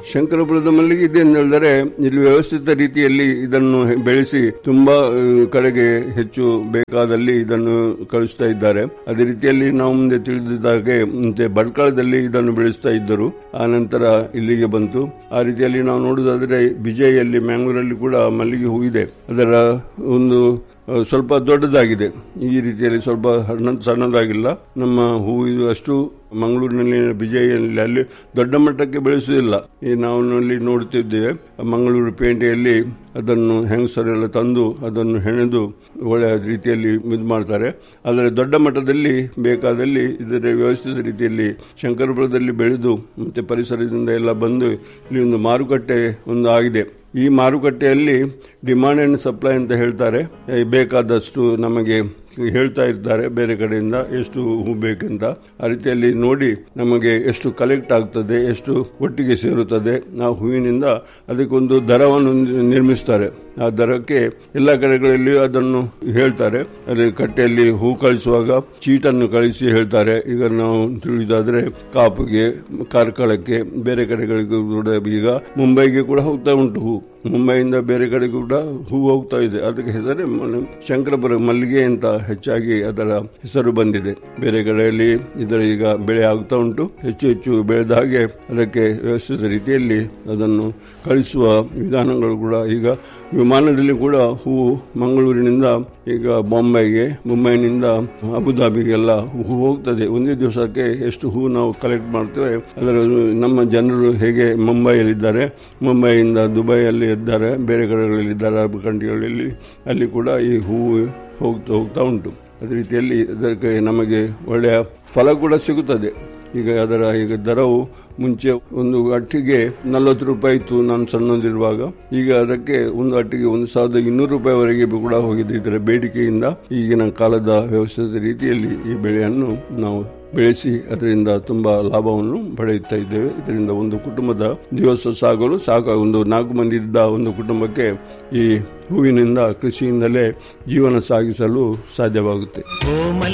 ಶಂಕರಪುರದ ಮಲ್ಲಿಗೆ ಇದೆ ಅಂತ ಹೇಳಿದರೆ ಇಲ್ಲಿ ವ್ಯವಸ್ಥಿತ ರೀತಿಯಲ್ಲಿ ಇದನ್ನು ಬೆಳೆಸಿ ತುಂಬಾ ಆ, ಕಡೆಗೆ ಹೆಚ್ಚು ಬೇಕಾದಲ್ಲಿ ಇದನ್ನು ಕಳಿಸ್ತಾ ಇದ್ದಾರೆ ಅದೇ ರೀತಿಯಲ್ಲಿ ನಾವು ಮುಂದೆ ತಿಳಿದಿದ್ದಾಗೆ ಮುಂಚೆ ಭಟ್ಕಳದಲ್ಲಿ ಇದನ್ನು ಬೆಳೆಸ್ತಾ ಇದ್ದರು ಆ ನಂತರ ಇಲ್ಲಿಗೆ ಬಂತು ಆ ರೀತಿಯಲ್ಲಿ ನಾವು ನೋಡುವುದಾದ್ರೆ ಬಿಜಯಲ್ಲಿ ಮ್ಯಾಂಗ್ಳೂರಲ್ಲಿ ಕೂಡ ಮಲ್ಲಿಗೆ ಹೂ ಇದೆ ಅದರ ಒಂದು ಆ, ಸ್ವಲ್ಪ ದೊಡ್ಡದಾಗಿದೆ ಈ ರೀತಿಯಲ್ಲಿ ಸ್ವಲ್ಪ ಸಣ್ಣ ಸಣ್ಣದಾಗಿಲ್ಲ ನಮ್ಮ ಹೂ ಇದು ಅಷ್ಟು ಮಂಗಳೂರಿನಲ್ಲಿ ಬಿಜಯಲ್ಲಿ ಅಲ್ಲಿ ದೊಡ್ಡ ಮಟ್ಟಕ್ಕೆ ಬೆಳೆಸುವುದಿಲ್ಲ ಈ ನಾವು ಅಲ್ಲಿ ನೋಡುತ್ತಿದ್ದೇವೆ ಮಂಗಳೂರು ಪೇಂಟೆಯಲ್ಲಿ ಅದನ್ನು ಹೆಂಗಸರೆಲ್ಲ ತಂದು ಅದನ್ನು ಹೆಣೆದು ಒಳ್ಳೆಯ ರೀತಿಯಲ್ಲಿ ಇದು ಮಾಡ್ತಾರೆ ಆದರೆ ದೊಡ್ಡ ಮಟ್ಟದಲ್ಲಿ ಬೇಕಾದಲ್ಲಿ ಇದರ ವ್ಯವಸ್ಥಿತ ರೀತಿಯಲ್ಲಿ ಶಂಕರಪುರದಲ್ಲಿ ಬೆಳೆದು ಮತ್ತೆ ಪರಿಸರದಿಂದ ಎಲ್ಲ ಬಂದು ಇಲ್ಲಿ ಒಂದು ಮಾರುಕಟ್ಟೆ ಒಂದು ಆಗಿದೆ ಈ ಮಾರುಕಟ್ಟೆಯಲ್ಲಿ ಡಿಮಾಂಡ್ ಅಂಡ್ ಸಪ್ಲೈ ಅಂತ ಹೇಳ್ತಾರೆ ಏ, ಬೇಕಾದಷ್ಟು ನಮಗೆ ಹೇಳ್ತಾ ಇರ್ತಾರೆ ಬೇರೆ ಕಡೆಯಿಂದ ಎಷ್ಟು ಹೂ ಬೇಕಂತ ಆ ರೀತಿಯಲ್ಲಿ ನೋಡಿ ನಮಗೆ ಎಷ್ಟು ಕಲೆಕ್ಟ್ ಆಗ್ತದೆ ಎಷ್ಟು ಒಟ್ಟಿಗೆ ಸೇರುತ್ತದೆ ಆ ಹೂವಿನಿಂದ ಅದಕ್ಕೊಂದು ದರವನ್ನು ನಿರ್ಮಿಸ್ತಾರೆ ಆ ದರಕ್ಕೆ ಎಲ್ಲ ಕಡೆಗಳಲ್ಲಿಯೂ ಅದನ್ನು ಹೇಳ್ತಾರೆ ಅದೇ ಕಟ್ಟೆಯಲ್ಲಿ ಹೂ ಕಳಿಸುವಾಗ ಚೀಟನ್ನು ಕಳಿಸಿ ಹೇಳ್ತಾರೆ ಈಗ ನಾವು ತಿಳಿದಾದ್ರೆ ಕಾಪುಗೆ ಕಾರ್ಕಳಕ್ಕೆ ಬೇರೆ ಕಡೆಗಳಿಗೂ ಕೂಡ ಈಗ ಮುಂಬೈಗೆ ಕೂಡ ಹೋಗ್ತಾ ಉಂಟು ಹೂ ಮುಂಬೈಯಿಂದ ಬೇರೆ ಕಡೆ ಕೂಡ ಹೂ ಹೋಗ್ತಾ ಇದೆ ಅದಕ್ಕೆ ಹೆಸರೇ ಮ- ಶಂಕರಪುರ ಮಲ್ಲಿಗೆ ಅಂತ ಹೆಚ್ಚಾಗಿ ಅದರ ಹೆಸರು ಬಂದಿದೆ ಬೇರೆ ಕಡೆಯಲ್ಲಿ ಇದರ ಈಗ ಬೆಳೆ ಆಗ್ತಾ ಉಂಟು ಹೆಚ್ಚು ಹೆಚ್ಚು ಬೆಳೆದ ಹಾಗೆ ಅದಕ್ಕೆ ವ್ಯವಸ್ಥಿತ ರೀತಿಯಲ್ಲಿ ಅದನ್ನು ಕಳಿಸುವ ವಿಧಾನಗಳು ಕೂಡ ಈಗ ವಿಮಾನದಲ್ಲಿ ಕೂಡ ಹೂವು ಮಂಗಳೂರಿನಿಂದ ಈಗ ಬಾಂಬೆಗೆ ಮುಂಬೈನಿಂದ ಅಬುದಾಬಿಗೆಲ್ಲ ಹೂ ಹೋಗ್ತದೆ ಒಂದೇ ದಿವಸಕ್ಕೆ ಎಷ್ಟು ಹೂ ನಾವು ಕಲೆಕ್ಟ್ ಮಾಡ್ತೇವೆ ಅದರ ನಮ್ಮ ಜನರು ಹೇಗೆ ಮುಂಬೈಯಲ್ಲಿದ್ದಾರೆ ಮುಂಬೈಯಿಂದ ದುಬೈಯಲ್ಲಿ ಇದ್ದಾರೆ ಬೇರೆ ಕಡೆಗಳಲ್ಲಿ ಇದ್ದಾರೆ ಅರಬ್ ಕಂಟ್ರಿಗಳಲ್ಲಿ ಅಲ್ಲಿ ಕೂಡ ಈ ಹೂವು ಹೋಗ್ತಾ ಹೋಗ್ತಾ ಉಂಟು ಅದೇ ರೀತಿಯಲ್ಲಿ ಅದಕ್ಕೆ ನಮಗೆ ಒಳ್ಳೆಯ ಫಲ ಕೂಡ ಸಿಗುತ್ತದೆ ಈಗ ಅದರ ಈಗ ದರವು ಮುಂಚೆ ಒಂದು ಅಟ್ಟಿಗೆ ನಲವತ್ತು ರೂಪಾಯಿ ಇತ್ತು ನಾನು ಸಣ್ಣದಿರುವಾಗ ಈಗ ಅದಕ್ಕೆ ಒಂದು ಅಟ್ಟಿಗೆ ಒಂದು ಸಾವಿರದ ಇನ್ನೂರು ರೂಪಾಯಿವರೆಗೆ ಕೂಡ ಹೋಗಿದೆ ಇದರ ಬೇಡಿಕೆಯಿಂದ ಈಗಿನ ಕಾಲದ ವ್ಯವಸ್ಥಿತ ರೀತಿಯಲ್ಲಿ ಈ ಬೆಳೆಯನ್ನು ನಾವು ಬೆಳೆಸಿ ಅದರಿಂದ ತುಂಬಾ ಲಾಭವನ್ನು ಪಡೆಯುತ್ತಾ ಇದ್ದೇವೆ ಇದರಿಂದ ಒಂದು ಕುಟುಂಬದ ದಿವಸ ಸಾಗಲು ಸಾಕ ಒಂದು ನಾಲ್ಕು ಮಂದಿ ಇದ್ದ ಒಂದು ಕುಟುಂಬಕ್ಕೆ ಈ ಹೂವಿನಿಂದ ಕೃಷಿಯಿಂದಲೇ ಜೀವನ ಸಾಗಿಸಲು ಸಾಧ್ಯವಾಗುತ್ತೆ ಓ